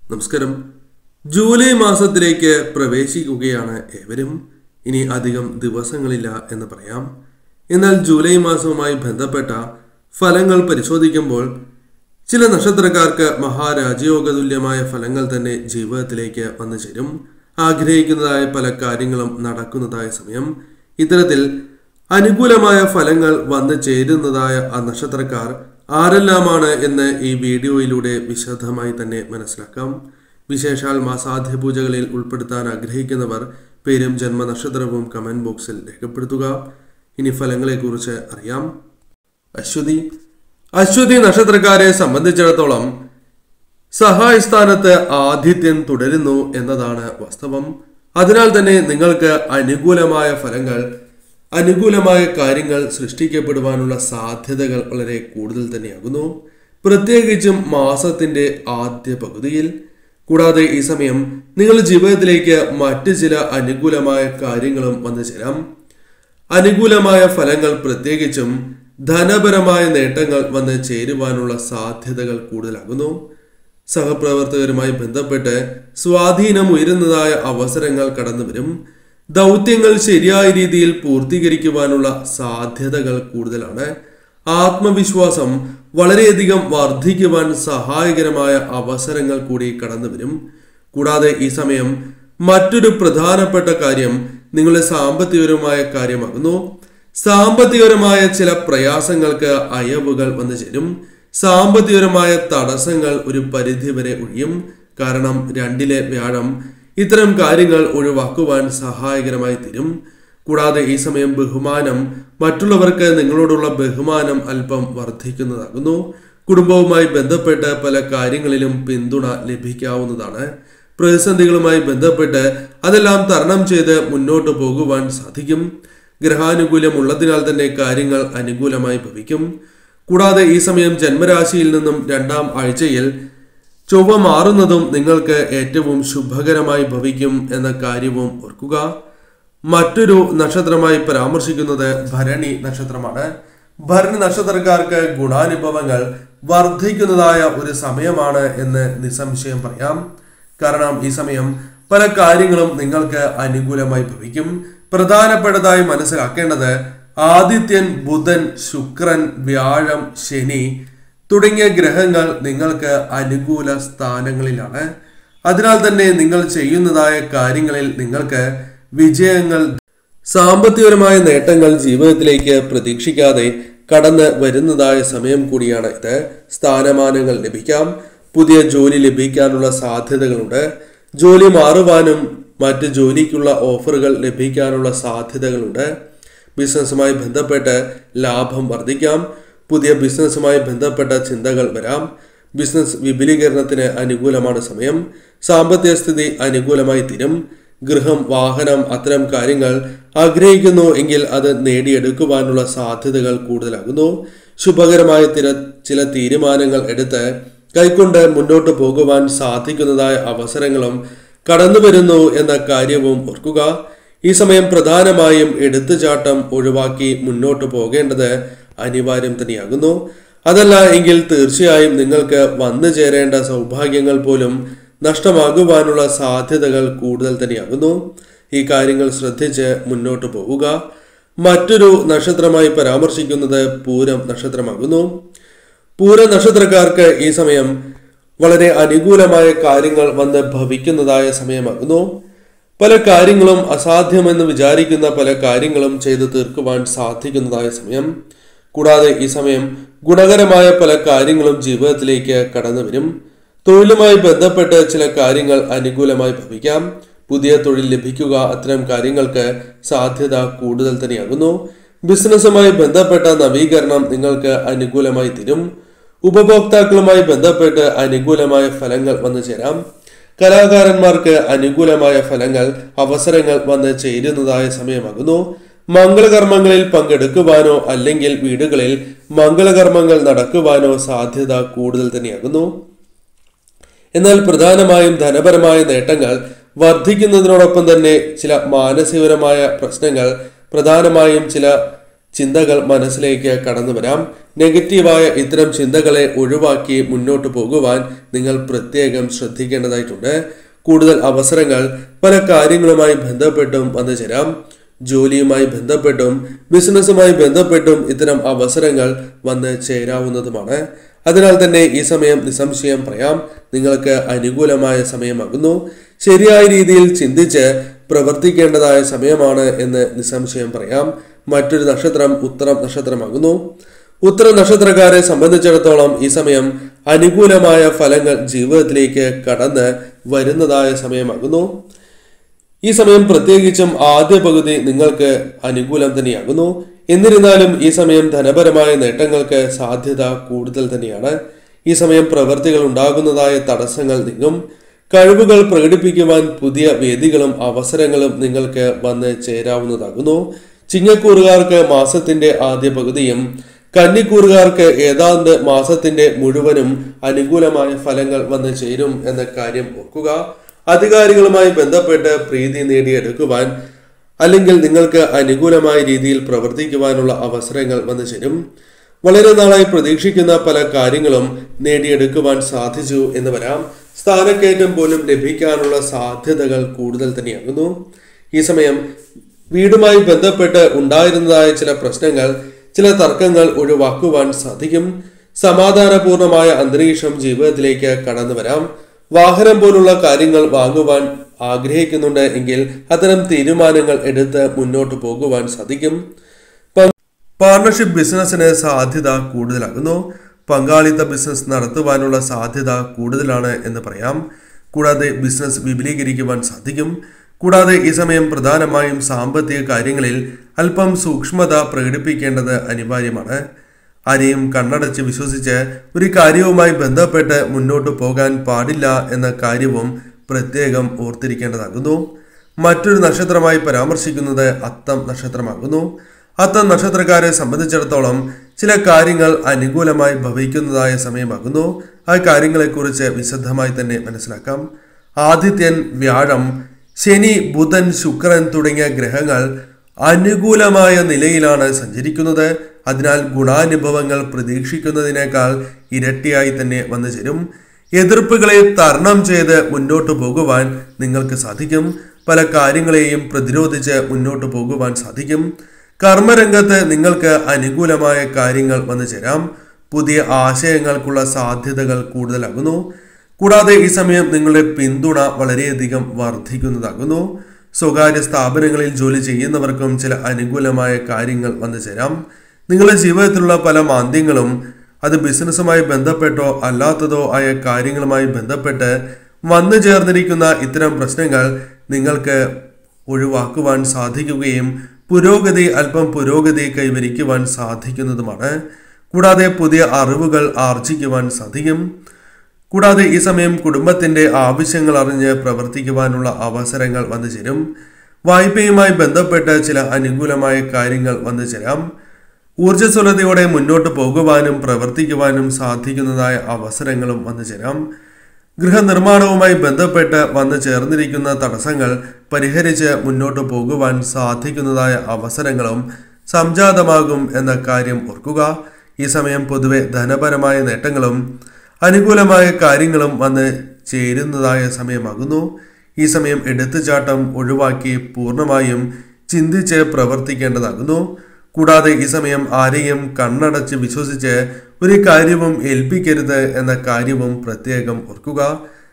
നമസ്കാരം ജൂലൈ മാസത്തിലേക്ക് പ്രവേശിക്കുകയാണ് ഏവരും ഇനി അധികം ദിവസങ്ങളില്ല എന്ന് പറയാം എന്നാൽ ജൂലൈ മാസവുമായി ബന്ധപ്പെട്ട ഫലങ്ങൾ പരിശോധിക്കുമ്പോൾ ചില നക്ഷത്രക്കാർക്ക് മഹാരാജയോഗതുല്യമായ ഫലങ്ങൾ തന്നെ ജീവിതത്തിലേക്ക് വന്നു ചേരും ആഗ്രഹിക്കുന്നതായ പല കാര്യങ്ങളും നടക്കുന്നതായ സമയം ഇത്തരത്തിൽ അനുകൂലമായ ഫലങ്ങൾ വന്നു ചേരുന്നതായ ആ നക്ഷത്രക്കാർ ആരെല്ലാമാണ് എന്ന് ഈ വീഡിയോയിലൂടെ വിശദമായി തന്നെ മനസ്സിലാക്കാം വിശേഷാൽ മാസാധ്യ പൂജകളിൽ ഉൾപ്പെടുത്താൻ ആഗ്രഹിക്കുന്നവർ പേരും ജന്മനക്ഷത്രവും കമന്റ് ബോക്സിൽ രേഖപ്പെടുത്തുക ഇനി ഫലങ്ങളെക്കുറിച്ച് അറിയാം അശ്വതി അശ്വതി നക്ഷത്രക്കാരെ സംബന്ധിച്ചിടത്തോളം സഹായ സ്ഥാനത്ത് ആതിഥ്യം തുടരുന്നു എന്നതാണ് വാസ്തവം അതിനാൽ തന്നെ നിങ്ങൾക്ക് അനുകൂലമായ ഫലങ്ങൾ അനുകൂലമായ കാര്യങ്ങൾ സൃഷ്ടിക്കപ്പെടുവാനുള്ള സാധ്യതകൾ വളരെ കൂടുതൽ തന്നെയാകുന്നു പ്രത്യേകിച്ചും മാസത്തിന്റെ ആദ്യ പകുതിയിൽ കൂടാതെ ഈ സമയം നിങ്ങളുടെ ജീവിതത്തിലേക്ക് മറ്റ് ചില അനുകൂലമായ കാര്യങ്ങളും വന്നു ചേരാം അനുകൂലമായ ഫലങ്ങൾ പ്രത്യേകിച്ചും ധനപരമായ നേട്ടങ്ങൾ വന്ന് ചേരുവാനുള്ള സാധ്യതകൾ കൂടുതലാകുന്നു സഹപ്രവർത്തകരുമായി ബന്ധപ്പെട്ട് സ്വാധീനം ഉയരുന്നതായ അവസരങ്ങൾ കടന്നുവരും ദൗത്യങ്ങൾ ശരിയായ രീതിയിൽ പൂർത്തീകരിക്കുവാനുള്ള സാധ്യതകൾ കൂടുതലാണ് ആത്മവിശ്വാസം വളരെയധികം വർദ്ധിക്കുവാൻ സഹായകരമായ അവസരങ്ങൾ കൂടി കടന്നുവരും കൂടാതെ ഈ സമയം മറ്റൊരു പ്രധാനപ്പെട്ട കാര്യം നിങ്ങളുടെ സാമ്പത്തികപരമായ കാര്യമാകുന്നു സാമ്പത്തികപരമായ ചില പ്രയാസങ്ങൾക്ക് അയവുകൾ വന്നു ചേരും സാമ്പത്തികപരമായ തടസ്സങ്ങൾ ഒരു പരിധിവരെ ഒഴിയും കാരണം രണ്ടിലെ വ്യാഴം ഇത്തരം കാര്യങ്ങൾ ഒഴിവാക്കുവാൻ സഹായകരമായി തീരും കൂടാതെ ഈ സമയം ബഹുമാനം മറ്റുള്ളവർക്ക് നിങ്ങളോടുള്ള ബഹുമാനം അല്പം വർദ്ധിക്കുന്നതാകുന്നു കുടുംബവുമായി ബന്ധപ്പെട്ട് പല കാര്യങ്ങളിലും പിന്തുണ ലഭിക്കാവുന്നതാണ് പ്രതിസന്ധികളുമായി ബന്ധപ്പെട്ട് അതെല്ലാം തരണം ചെയ്ത് മുന്നോട്ട് പോകുവാൻ സാധിക്കും ഗ്രഹാനുകൂല്യം ഉള്ളതിനാൽ തന്നെ കാര്യങ്ങൾ അനുകൂലമായി ഭവിക്കും കൂടാതെ ഈ സമയം ജന്മരാശിയിൽ നിന്നും രണ്ടാം ആഴ്ചയിൽ ചൊവ്വ മാറുന്നതും നിങ്ങൾക്ക് ഏറ്റവും ശുഭകരമായി ഭവിക്കും എന്ന കാര്യവും ഓർക്കുക മറ്റൊരു നക്ഷത്രമായി പരാമർശിക്കുന്നത് ഭരണി നക്ഷത്രമാണ് ഭരണി നക്ഷത്രക്കാർക്ക് ഗുണാനുഭവങ്ങൾ വർദ്ധിക്കുന്നതായ ഒരു സമയമാണ് എന്ന് നിസ്സംശയം പറയാം കാരണം ഈ സമയം പല കാര്യങ്ങളും നിങ്ങൾക്ക് അനുകൂലമായി ഭവിക്കും പ്രധാനപ്പെട്ടതായി മനസ്സിലാക്കേണ്ടത് ആദിത്യൻ ബുധൻ ശുക്രൻ വ്യാഴം ശനി തുടങ്ങിയ ഗ്രഹങ്ങൾ നിങ്ങൾക്ക് അനുകൂല സ്ഥാനങ്ങളിലാണ് അതിനാൽ തന്നെ നിങ്ങൾ ചെയ്യുന്നതായ കാര്യങ്ങളിൽ നിങ്ങൾക്ക് വിജയങ്ങൾ സാമ്പത്തികപരമായ നേട്ടങ്ങൾ ജീവിതത്തിലേക്ക് പ്രതീക്ഷിക്കാതെ കടന്ന് വരുന്നതായ സമയം കൂടിയാണ് ഇത് സ്ഥാനമാനങ്ങൾ ലഭിക്കാം പുതിയ ജോലി ലഭിക്കാനുള്ള സാധ്യതകളുണ്ട് ജോലി മാറുവാനും മറ്റ് ജോലിക്കുള്ള ഓഫറുകൾ ലഭിക്കാനുള്ള സാധ്യതകളുണ്ട് ബിസിനസ്സുമായി ബന്ധപ്പെട്ട് ലാഭം വർദ്ധിക്കാം പുതിയ ബിസിനസ്സുമായി ബന്ധപ്പെട്ട ചിന്തകൾ വരാം ബിസിനസ് വിപുലീകരണത്തിന് അനുകൂലമാണ് സമയം സാമ്പത്തിക സ്ഥിതി അനുകൂലമായി തീരും ഗൃഹം വാഹനം അത്തരം കാര്യങ്ങൾ ആഗ്രഹിക്കുന്നു എങ്കിൽ അത് നേടിയെടുക്കുവാനുള്ള സാധ്യതകൾ കൂടുതലാകുന്നു ശുഭകരമായ തിര ചില തീരുമാനങ്ങൾ എടുത്ത് കൈക്കൊണ്ട് മുന്നോട്ട് പോകുവാൻ സാധിക്കുന്നതായ അവസരങ്ങളും കടന്നു വരുന്നു എന്ന കാര്യവും ഓർക്കുക ഈ സമയം പ്രധാനമായും എടുത്തുചാട്ടം ഒഴിവാക്കി മുന്നോട്ട് പോകേണ്ടത് അനിവാര്യം തന്നെയാകുന്നു അതല്ല എങ്കിൽ തീർച്ചയായും നിങ്ങൾക്ക് വന്നു ചേരേണ്ട സൗഭാഗ്യങ്ങൾ പോലും നഷ്ടമാകുവാനുള്ള സാധ്യതകൾ കൂടുതൽ തന്നെയാകുന്നു ഈ കാര്യങ്ങൾ ശ്രദ്ധിച്ച് മുന്നോട്ട് പോവുക മറ്റൊരു നക്ഷത്രമായി പരാമർശിക്കുന്നത് പൂരം നക്ഷത്രമാകുന്നു പൂര നക്ഷത്രക്കാർക്ക് ഈ സമയം വളരെ അനുകൂലമായ കാര്യങ്ങൾ വന്ന് ഭവിക്കുന്നതായ സമയമാകുന്നു പല കാര്യങ്ങളും അസാധ്യമെന്ന് വിചാരിക്കുന്ന പല കാര്യങ്ങളും ചെയ്തു തീർക്കുവാൻ സാധിക്കുന്നതായ സമയം കൂടാതെ ഈ സമയം ഗുണകരമായ പല കാര്യങ്ങളും ജീവിതത്തിലേക്ക് കടന്നു വരും തൊഴിലുമായി ബന്ധപ്പെട്ട് ചില കാര്യങ്ങൾ അനുകൂലമായി ഭവിക്കാം പുതിയ തൊഴിൽ ലഭിക്കുക അത്തരം കാര്യങ്ങൾക്ക് സാധ്യത കൂടുതൽ തന്നെയാകുന്നു ബിസിനസ്സുമായി ബന്ധപ്പെട്ട നവീകരണം നിങ്ങൾക്ക് അനുകൂലമായി തീരും ഉപഭോക്താക്കളുമായി ബന്ധപ്പെട്ട് അനുകൂലമായ ഫലങ്ങൾ വന്നു ചേരാം കലാകാരന്മാർക്ക് അനുകൂലമായ ഫലങ്ങൾ അവസരങ്ങൾ വന്ന് ചേരുന്നതായ സമയമാകുന്നു മംഗളകർമ്മങ്ങളിൽ പങ്കെടുക്കുവാനോ അല്ലെങ്കിൽ വീടുകളിൽ മംഗളകർമ്മങ്ങൾ നടക്കുവാനോ സാധ്യത കൂടുതൽ തന്നെയാകുന്നു എന്നാൽ പ്രധാനമായും ധനപരമായ നേട്ടങ്ങൾ വർദ്ധിക്കുന്നതിനോടൊപ്പം തന്നെ ചില മാനസികപരമായ പ്രശ്നങ്ങൾ പ്രധാനമായും ചില ചിന്തകൾ മനസ്സിലേക്ക് കടന്നു വരാം നെഗറ്റീവായ ഇത്തരം ചിന്തകളെ ഒഴിവാക്കി മുന്നോട്ട് പോകുവാൻ നിങ്ങൾ പ്രത്യേകം ശ്രദ്ധിക്കേണ്ടതായിട്ടുണ്ട് കൂടുതൽ അവസരങ്ങൾ പല കാര്യങ്ങളുമായി ബന്ധപ്പെട്ടും വന്നു ചേരാം ജോലിയുമായി ബന്ധപ്പെട്ടും ബിസിനസ്സുമായി ബന്ധപ്പെട്ടും ഇത്തരം അവസരങ്ങൾ വന്ന് ചേരാവുന്നതുമാണ് അതിനാൽ തന്നെ ഈ സമയം നിസ്സംശയം പറയാം നിങ്ങൾക്ക് അനുകൂലമായ സമയമാകുന്നു ശരിയായ രീതിയിൽ ചിന്തിച്ച് പ്രവർത്തിക്കേണ്ടതായ സമയമാണ് എന്ന് നിസ്സംശയം പറയാം മറ്റൊരു നക്ഷത്രം ഉത്തരം നക്ഷത്രമാകുന്നു ഉത്തര നക്ഷത്രക്കാരെ സംബന്ധിച്ചിടത്തോളം ഈ സമയം അനുകൂലമായ ഫലങ്ങൾ ജീവിതത്തിലേക്ക് കടന്ന് വരുന്നതായ സമയമാകുന്നു ഈ സമയം പ്രത്യേകിച്ചും ആദ്യ പകുതി നിങ്ങൾക്ക് അനുകൂലം തന്നെയാകുന്നു എന്നിരുന്നാലും ഈ സമയം ധനപരമായ നേട്ടങ്ങൾക്ക് സാധ്യത കൂടുതൽ തന്നെയാണ് ഈ സമയം പ്രവൃത്തികൾ ഉണ്ടാകുന്നതായ തടസ്സങ്ങൾ നീങ്ങും കഴിവുകൾ പ്രകടിപ്പിക്കുവാൻ പുതിയ വേദികളും അവസരങ്ങളും നിങ്ങൾക്ക് വന്ന് ചേരാവുന്നതാകുന്നു ചിങ്ങക്കൂറുകാർക്ക് മാസത്തിന്റെ ആദ്യ പകുതിയും കന്നിക്കൂറുകാർക്ക് ഏതാണ്ട് മാസത്തിന്റെ മുഴുവനും അനുകൂലമായ ഫലങ്ങൾ വന്ന് ചേരും എന്ന കാര്യം ഓർക്കുക അധികാരികളുമായി ബന്ധപ്പെട്ട് പ്രീതി നേടിയെടുക്കുവാൻ അല്ലെങ്കിൽ നിങ്ങൾക്ക് അനുകൂലമായ രീതിയിൽ പ്രവർത്തിക്കുവാനുള്ള അവസരങ്ങൾ വന്നു ചേരും വളരെ നാളായി പ്രതീക്ഷിക്കുന്ന പല കാര്യങ്ങളും നേടിയെടുക്കുവാൻ സാധിച്ചു എന്ന് വരാം സ്ഥാനക്കയറ്റം പോലും ലഭിക്കാനുള്ള സാധ്യതകൾ കൂടുതൽ തന്നെയാകുന്നു ഈ സമയം വീടുമായി ബന്ധപ്പെട്ട് ഉണ്ടായിരുന്നതായ ചില പ്രശ്നങ്ങൾ ചില തർക്കങ്ങൾ ഒഴിവാക്കുവാൻ സാധിക്കും സമാധാനപൂർണമായ അന്തരീക്ഷം ജീവിതത്തിലേക്ക് കടന്നു വരാം വാഹനം പോലുള്ള കാര്യങ്ങൾ വാങ്ങുവാൻ ആഗ്രഹിക്കുന്നുണ്ട് എങ്കിൽ അത്തരം തീരുമാനങ്ങൾ എടുത്ത് മുന്നോട്ട് പോകുവാൻ സാധിക്കും പാർട്ണർഷിപ്പ് ബിസിനസ്സിന് സാധ്യത കൂടുതലാകുന്നു പങ്കാളിത്ത ബിസിനസ് നടത്തുവാനുള്ള സാധ്യത കൂടുതലാണ് എന്ന് പറയാം കൂടാതെ ബിസിനസ് വിപുലീകരിക്കുവാൻ സാധിക്കും കൂടാതെ ഈ സമയം പ്രധാനമായും സാമ്പത്തിക കാര്യങ്ങളിൽ അല്പം സൂക്ഷ്മത പ്രകടിപ്പിക്കേണ്ടത് അനിവാര്യമാണ് ആരെയും കണ്ണടച്ച് വിശ്വസിച്ച് ഒരു കാര്യവുമായി ബന്ധപ്പെട്ട് മുന്നോട്ട് പോകാൻ പാടില്ല എന്ന കാര്യവും പ്രത്യേകം ഓർത്തിരിക്കേണ്ടതാകുന്നു മറ്റൊരു നക്ഷത്രമായി പരാമർശിക്കുന്നത് അത്തം നക്ഷത്രമാകുന്നു അത്തം നക്ഷത്രക്കാരെ സംബന്ധിച്ചിടത്തോളം ചില കാര്യങ്ങൾ അനുകൂലമായി ഭവിക്കുന്നതായ സമയമാകുന്നു ആ കാര്യങ്ങളെക്കുറിച്ച് വിശദമായി തന്നെ മനസ്സിലാക്കാം ആദിത്യൻ വ്യാഴം ശനി ബുധൻ ശുക്രൻ തുടങ്ങിയ ഗ്രഹങ്ങൾ അനുകൂലമായ നിലയിലാണ് സഞ്ചരിക്കുന്നത് അതിനാൽ ഗുണാനുഭവങ്ങൾ പ്രതീക്ഷിക്കുന്നതിനേക്കാൾ ഇരട്ടിയായി തന്നെ വന്നു ചേരും എതിർപ്പുകളെ തരണം ചെയ്ത് മുന്നോട്ട് പോകുവാൻ നിങ്ങൾക്ക് സാധിക്കും പല കാര്യങ്ങളെയും പ്രതിരോധിച്ച് മുന്നോട്ട് പോകുവാൻ സാധിക്കും കർമ്മരംഗത്ത് നിങ്ങൾക്ക് അനുകൂലമായ കാര്യങ്ങൾ വന്നു ചേരാം പുതിയ ആശയങ്ങൾക്കുള്ള സാധ്യതകൾ കൂടുതലാകുന്നു കൂടാതെ ഈ സമയം നിങ്ങളുടെ പിന്തുണ വളരെയധികം വർദ്ധിക്കുന്നതാകുന്നു സ്വകാര്യ സ്ഥാപനങ്ങളിൽ ജോലി ചെയ്യുന്നവർക്കും ചില അനുകൂലമായ കാര്യങ്ങൾ വന്നു ചേരാം നിങ്ങളുടെ ജീവിതത്തിലുള്ള പല മാന്ദ്യങ്ങളും അത് ബിസിനസ്സുമായി ബന്ധപ്പെട്ടോ അല്ലാത്തതോ ആയ കാര്യങ്ങളുമായി ബന്ധപ്പെട്ട് വന്നു ചേർന്നിരിക്കുന്ന ഇത്തരം പ്രശ്നങ്ങൾ നിങ്ങൾക്ക് ഒഴിവാക്കുവാൻ സാധിക്കുകയും പുരോഗതി അല്പം പുരോഗതി കൈവരിക്കുവാൻ സാധിക്കുന്നതുമാണ് കൂടാതെ പുതിയ അറിവുകൾ ആർജിക്കുവാൻ സാധിക്കും കൂടാതെ ഈ സമയം കുടുംബത്തിന്റെ ആവശ്യങ്ങൾ അറിഞ്ഞ് പ്രവർത്തിക്കുവാനുള്ള അവസരങ്ങൾ വന്നു ചേരും വായ്പയുമായി ബന്ധപ്പെട്ട് ചില അനുകൂലമായ കാര്യങ്ങൾ വന്നു ചേരാം ഊർജ്ജസ്വലതയോടെ മുന്നോട്ട് പോകുവാനും പ്രവർത്തിക്കുവാനും സാധിക്കുന്നതായ അവസരങ്ങളും വന്നു ചേരാം ഗൃഹനിർമ്മാണവുമായി ബന്ധപ്പെട്ട് വന്നു ചേർന്നിരിക്കുന്ന തടസ്സങ്ങൾ പരിഹരിച്ച് മുന്നോട്ട് പോകുവാൻ സാധിക്കുന്നതായ അവസരങ്ങളും സംജാതമാകും എന്ന കാര്യം ഓർക്കുക ഈ സമയം പൊതുവെ ധനപരമായ നേട്ടങ്ങളും അനുകൂലമായ കാര്യങ്ങളും വന്ന് ചേരുന്നതായ സമയമാകുന്നു ഈ സമയം എടുത്തുചാട്ടം ഒഴിവാക്കി പൂർണ്ണമായും ചിന്തിച്ച് പ്രവർത്തിക്കേണ്ടതാകുന്നു കൂടാതെ ഈ സമയം ആരെയും കണ്ണടച്ച് വിശ്വസിച്ച് ഒരു കാര്യവും ഏൽപ്പിക്കരുത് എന്ന കാര്യവും പ്രത്യേകം ഓർക്കുക